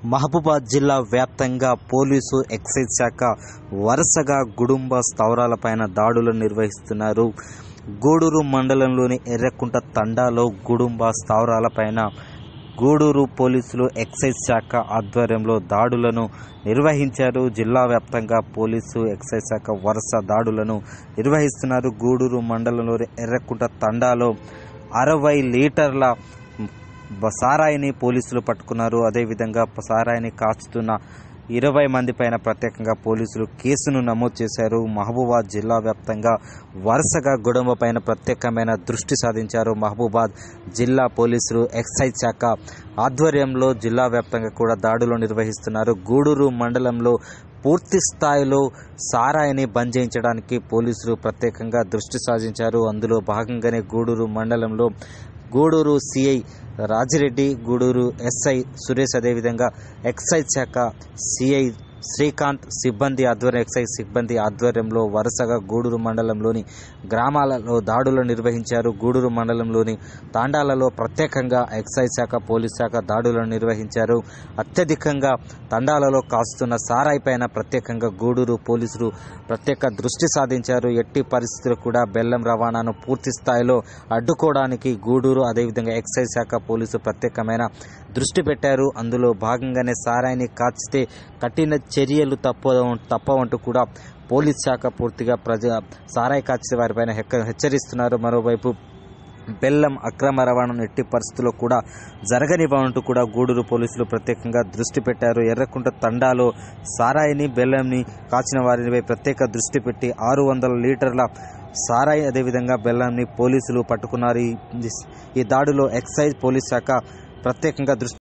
మహబూబాద్ జిల్లా వ్యాప్తంగా police excise శాఖ వరుసగా గుడుంబ స్థావరాలపైన దాడులు నిర్వహిస్తున్నారు గూడూరు మండలంలోని ఎర్రకుంట తండాలో గుడుంబ స్థావరాలపైన గూడూరు పోలీసులు ఎక్సైజ్ శాఖ ఆధ్వర్యంలో దాడులను నిర్వహించారు జిల్లా వ్యాప్తంగా పోలీసు ఎక్సైజ్ శాఖ వరుస దాడులను నిర్వహిస్తున్నారు గూడూరు మండలంలోని ఎర్రకుంట తండాలో అరవై లీటర్ల బ- సారాయిని పోలీసులు పట్టుకున్నారు అదేవిధంగా ప- సారాయిని కాచుతున్న ఇరవై మంది పైన ప్రత్యేకంగా పోలీసులు కేసును నమోదు చేశారు మహబూబాద్ జిల్లా వ్యాప్తంగా వరుసగా గొడవ పైన ప్రత్యేకమైన దృష్టి సాధించారు మహబూబాద్ జిల్లా పోలీసులు ఎక్సైజ్ శాఖ ఆధ్వర్యంలో జిల్లా వ్యాప్తంగా కూడా దాడులు నిర్వహిస్తున్నారు గూడూరు మండలంలో పూర్తి స్థాయిలో సారాయిని బంద్ చేయించడానికి పోలీసులు ప్రత్యేకంగా దృష్టి సాధించారు అందులో భాగంగానే గూడూరు మండలంలో గూడూరు సిఐ రాజిరెడ్డి గూడూరు ఎస్ఐ సురేష్ అదేవిధంగా ఎక్సైజ్ శాఖ సిఐ శ్రీకాంత్ సిబ్బంది ఆధ్వర్యం ఎక్సైజ్ సిబ్బంది ఆధ్వర్యంలో వరుసగా గూడూరు మండలంలోని గ్రామాలలో దాడులు నిర్వహించారు గూడూరు మండలంలోని తాండాలలో ప్రత్యేకంగా ఎక్సైజ్ శాఖ పోలీస్ శాఖ దాడులను నిర్వహించారు అత్యధికంగా తండాలలో కాస్తున్న సారాయి పైన ప్రత్యేకంగా గూడూరు పోలీసులు ప్రత్యేక దృష్టి సాధించారు ఎట్టి పరిస్థితులు కూడా బెల్లం రవాణాను పూర్తి స్థాయిలో అడ్డుకోవడానికి గూడూరు అదేవిధంగా ఎక్సైజ్ శాఖ పోలీసు ప్రత్యేకమైన దృష్టి పెట్టారు అందులో భాగంగానే సారాయిని కాచితే కఠిన చర్యలు తప్ప తప్పవంటూ కూడా పోలీస్ శాఖ పూర్తిగా ప్రజ సారాయి కాచే వారిపైన హెక్క హెచ్చరిస్తున్నారు మరోవైపు బెల్లం అక్రమ రవాణాను ఎట్టి పరిస్థితుల్లో కూడా జరగనివ్వనంటూ కూడా గూడూరు పోలీసులు ప్రత్యేకంగా దృష్టి పెట్టారు ఎర్రకుంట తండాలో సారాయిని బెల్లంని కాచిన వారిపై ప్రత్యేక దృష్టి పెట్టి ఆరు వందల లీటర్ల సారాయి అదేవిధంగా బెల్లంని పోలీసులు పట్టుకున్నారు ఈ- ఈ దాడిలో ఎక్సైజ్ పోలీస్ శాఖ ప్రత్యేకంగా దృష్టి